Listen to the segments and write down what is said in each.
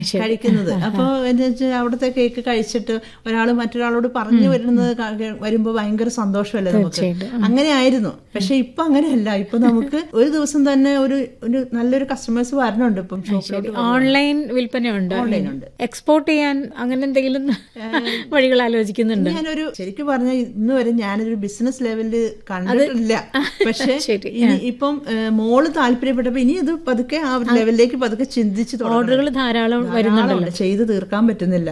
കഴിക്കുന്നത് അപ്പോൾ എന്താ വെച്ചാൽ അവിടുത്തെ കേക്ക് കഴിച്ചിട്ട് ഒരാൾ മറ്റൊരാളോട് പറഞ്ഞു വരുന്നത് ക- വരുമ്പോ ഭയങ്കര സന്തോഷമല്ലേ നമുക്ക് അങ്ങനെ ആയിരുന്നു പക്ഷെ ഇപ്പൊ അങ്ങനെയല്ല ഇപ്പൊ നമുക്ക് ഒരു ദിവസം തന്നെ ഒരു ഒരു നല്ലൊരു കസ്റ്റമേഴ്സ് വരണുണ്ട് ഇപ്പം ഷോപ്പിലോട്ട് ഓൺലൈൻ വിൽപ്പനയുണ്ട് ഓൺലൈനുണ്ട് എക്സ്പോർട്ട് ചെയ്യാൻ അങ്ങനെ എന്തെങ്കിലും വഴികൾ ആലോചിക്കുന്നുണ്ട് ഞാനൊരു ശരിക്കും പറഞ്ഞാൽ ഇന്ന് വരെ ഞാനൊരു ബിസിനസ് ലെവലില് കണ്ടിട്ടില്ല പക്ഷെ ശരി, ഇനി ഇപ്പം ഏഹ്, മോള് താല്പര്യപ്പെട്ടപ്പോ ഇനി ഇത് പതുക്കെ ആ ഒരു ലെവലിലേക്ക് പതുക്കെ ചിന്തിച്ച് തുടങ്ങണം. ഓർഡറുകൾ ധാരാളം ധാരാളമുണ്ട്. ചെയ്ത് തീർക്കാൻ പറ്റുന്നില്ല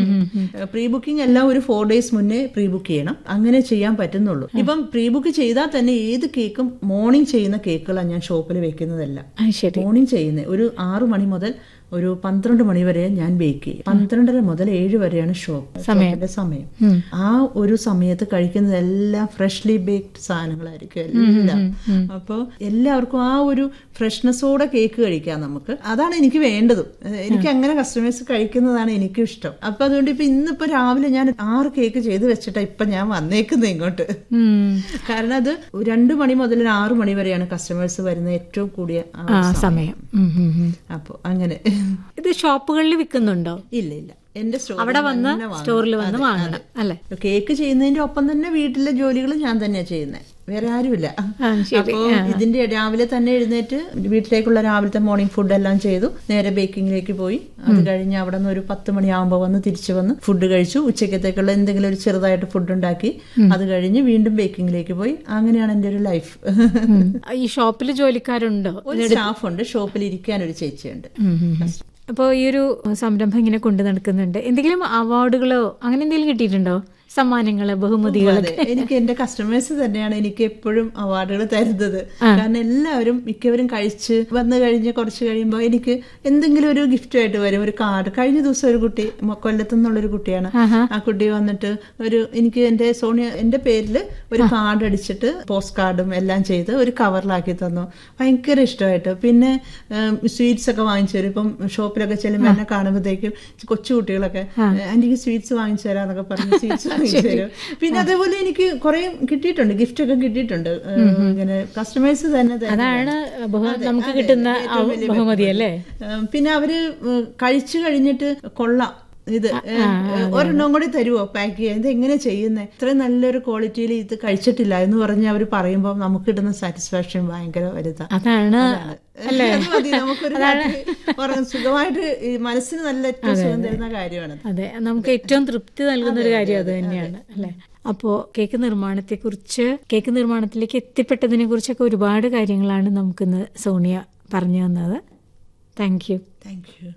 പ്രീ ബുക്കിംഗ് എല്ലാം ഒരു ഫോർ ഡേയ്സ് മുന്നേ പ്രീ ബുക്ക് ചെയ്യണം അങ്ങനെ ചെയ്യാൻ പറ്റുന്നുള്ളൂ ഇപ്പം പ്രീ ബുക്ക് ചെയ്താൽ തന്നെ ഏത് കേക്കും മോർണിംഗ് ചെയ്യുന്ന കേക്കുകളാണ് ഞാൻ ഷോപ്പിൽ വെക്കുന്നതല്ല ആ, ശരി മോർണിംഗ് ചെയ്യുന്നത് ഒരു ആറു മണി മുതൽ ഒരു പന്ത്രണ്ട് മണി വരെ ഞാൻ ബേക്ക് ചെയ്യും പന്ത്രണ്ടര മുതൽ ഏഴ് വരെയാണ് ഷോപ്പ് ഷോപ്പിന്റെ സമയം ആ ഒരു സമയത്ത് കഴിക്കുന്നതെല്ലാം ഫ്രഷ്ലി ബേക്ഡ് സാധനങ്ങളായിരിക്കും എല്ലാം അപ്പോൾ എല്ലാവർക്കും ആ ഒരു ഫ്രഷ്നെസ്സോടെ കേക്ക് കഴിക്കാം നമുക്ക് അതാണ് എനിക്ക് വേണ്ടതും ഏഹ് എനിക്ക് അങ്ങനെ കസ്റ്റമേഴ്സ് കഴിക്കുന്നതാണ് എനിക്കും ഇഷ്ടം അപ്പൊ അതുകൊണ്ട് ഇപ്പൊ ഇന്നിപ്പോ രാവിലെ ഞാൻ ആറ് കേക്ക് ചെയ്ത് വെച്ചിട്ടാ ഇപ്പൊ ഞാൻ വന്നേക്കുന്നത് ഇങ്ങോട്ട് ഉം. കാരണം അത് രണ്ടു മണി മുതൽ ആറു മണി വരെയാണ് കസ്റ്റമേഴ്സ് വരുന്ന ഏറ്റവും കൂടിയ ആ ആ ഒരു സമയം ഉം, ഉം, ഉം. അപ്പൊ അങ്ങനെ ഇത് ഷോപ്പുകളിൽ വിൽക്കുന്നുണ്ടോ ഇല്ല ഇല്ല എന്റെ സ്റ്റോറിൽ അവിടെ വന്ന് തന്നെ വാങ്ങണം. സ്റ്റോറിൽ വന്ന് അതെ, വാങ്ങണം അല്ലേ അതെ. കേക്ക് ചെയ്യുന്നതിന്റെ ഒപ്പം തന്നെ വീട്ടിലെ ജോലികൾ ഞാൻ തന്നെയാ ചെയ്യുന്നത് വേറെ ആരുമില്ല ആ, ശരി. അപ്പോ ഇതിന്റെ രാവിലെ തന്നെ എഴുന്നേറ്റ് വീട്ടിലേക്കുള്ള രാവിലത്തെ മോർണിംഗ് ഫുഡ് എല്ലാം ചെയ്തു നേരെ ബേക്കിങ്ങിലേക്ക് പോയി അത് കഴിഞ്ഞ് അവിടെ നിന്ന് ഒരു പത്ത് മണിയാകുമ്പോൾ വന്ന് തിരിച്ചു വന്ന് ഫുഡ് കഴിച്ചു ഉച്ചക്കത്തേക്കുള്ള എന്തെങ്കിലും ഒരു ചെറുതായിട്ട് ഫുഡ് ഉണ്ടാക്കി അത് കഴിഞ്ഞ് വീണ്ടും ബേക്കിങ്ങിലേക്ക് പോയി അങ്ങനെയാണ് എൻ്റെ ഒരു ലൈഫ് ഉം. ഈ ഷോപ്പിൽ ജോലിക്കാരുണ്ടോ ഒരു സ്റ്റാഫുണ്ട് ഷോപ്പിൽ ഇരിക്കാൻ ഒരു ചേച്ചിയുണ്ട് അപ്പോൾ ഈ ഒരു സംരംഭം ഇങ്ങനെ കൊണ്ടു നടക്കുന്നുണ്ട് എന്തെങ്കിലും അവാർഡുകളോ അങ്ങനെ എന്തെങ്കിലും കിട്ടിയിട്ടുണ്ടോ സമ്മാനങ്ങള് ബഹുമതികൾ അതെ എനിക്ക് എന്റെ കസ്റ്റമേഴ്സ് തന്നെയാണ് എനിക്ക് എപ്പോഴും അവാർഡുകൾ തരുന്നത് കാരണം എല്ലാവരും മിക്കവരും കഴിച്ച് വന്നു കഴിഞ്ഞ് കുറച്ച് കഴിയുമ്പോൾ എനിക്ക് എന്തെങ്കിലും ഒരു ഗിഫ്റ്റ് ആയിട്ട് വരും ഒരു കാർഡ് കഴിഞ്ഞ ദിവസം ഒരു കുട്ടി മ- കൊല്ലത്തു നിന്നുള്ളൊരു കുട്ടിയാണ് ആ കുട്ടി വന്നിട്ട് ഒരു എനിക്ക് എന്റെ സോണിയ എന്റെ പേരിൽ ഒരു കാർഡ് അടിച്ചിട്ട് പോസ്റ്റ് കാർഡും എല്ലാം ചെയ്ത് ഒരു കവറിലാക്കി തന്നു ഭയങ്കര ഇഷ്ടമായിട്ട് പിന്നെ സ്വീറ്റ്സ് ഒക്കെ വാങ്ങിച്ചു തരും ഇപ്പം ഷോപ്പിലൊക്കെ ചെല്ലുമ്പോൾ എന്നെ കാണുമ്പോഴത്തേക്കും കൊച്ചു കുട്ടികളൊക്കെ എനിക്ക് സ്വീറ്റ്സ് വാങ്ങിച്ചു തരാന്നൊക്കെ പറഞ്ഞ് സ്വീറ്റ്സ് വാങ്ങിച്ചു തരും പിന്നെ അതേപോലെ എനിക്ക് കുറെ കിട്ടിയിട്ടുണ്ട് ഗിഫ്റ്റ് ഒക്കെ കിട്ടിയിട്ടുണ്ട് ഏഹ്, ഇങ്ങനെ കസ്റ്റമേഴ്സ് തന്നെ തരുന്നതാണ്. അതാണ് ബഹു- അതെ, നമുക്ക് അതെ, കിട്ടുന്ന ഏറ്റവും ആ വലിയ ബഹുമതി അല്ലേ ഏഹ്, പിന്നെ അവര് ഏഹ്, കഴിച്ചു കഴിഞ്ഞിട്ട് കൊള്ളാം ഇത് ഏഹ്, ഒരെണ്ണം കൂടി തരുമോ പാക്ക് ചെയ്യാൻ ഇത് എങ്ങനെ ചെയ്യുന്നത് ഇത്രയും നല്ലൊരു ക്വാളിറ്റിയിൽ ഇത് കഴിച്ചിട്ടില്ല എന്ന് പറഞ്ഞ് അവർ പറയുമ്പോൾ നമുക്ക് കിട്ടുന്ന സാറ്റിസ്ഫാക്ഷൻ ഭയങ്കര വലുതാ അതാണ് അല്ലേ നമുക്കൊരു രാത്രി ഉറങ്ങാൻ സുഖമായിട്ട് ഈ മനസ്സിന് നല്ല ഏറ്റവും സുഖം തരുന്ന കാര്യമാണ് അതെ നമുക്ക് ഏറ്റവും തൃപ്തി നൽകുന്ന ഒരു കാര്യം അത് തന്നെയാണ് അല്ലെ അപ്പോൾ കേക്ക് നിർമ്മാണത്തെക്കുറിച്ച് കേക്ക് നിർമ്മാണത്തിലേക്ക് എത്തിപ്പെട്ടതിനെ കുറിച്ചൊക്കെ ഒരുപാട് കാര്യങ്ങളാണ് നമുക്കിന്ന് സോണിയ പറഞ്ഞു തന്നത് താങ്ക് യു താങ്ക് യു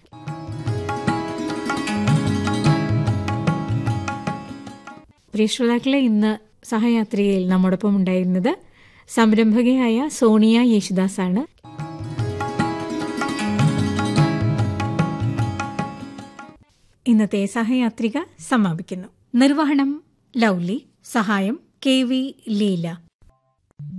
പ്രിയ ശ്രോതാക്കളെ ഇന്ന് സഹയാത്രികയിൽ നമ്മോടൊപ്പം ഉണ്ടായിരുന്നത് സംരംഭകയായ സോണിയ യേശുദാസ് ആണ് ഇന്നത്തെ സഹയാത്രിക സമാപിക്കുന്നു നിർവഹണം ലൗലി സഹായം കെ വി ലീല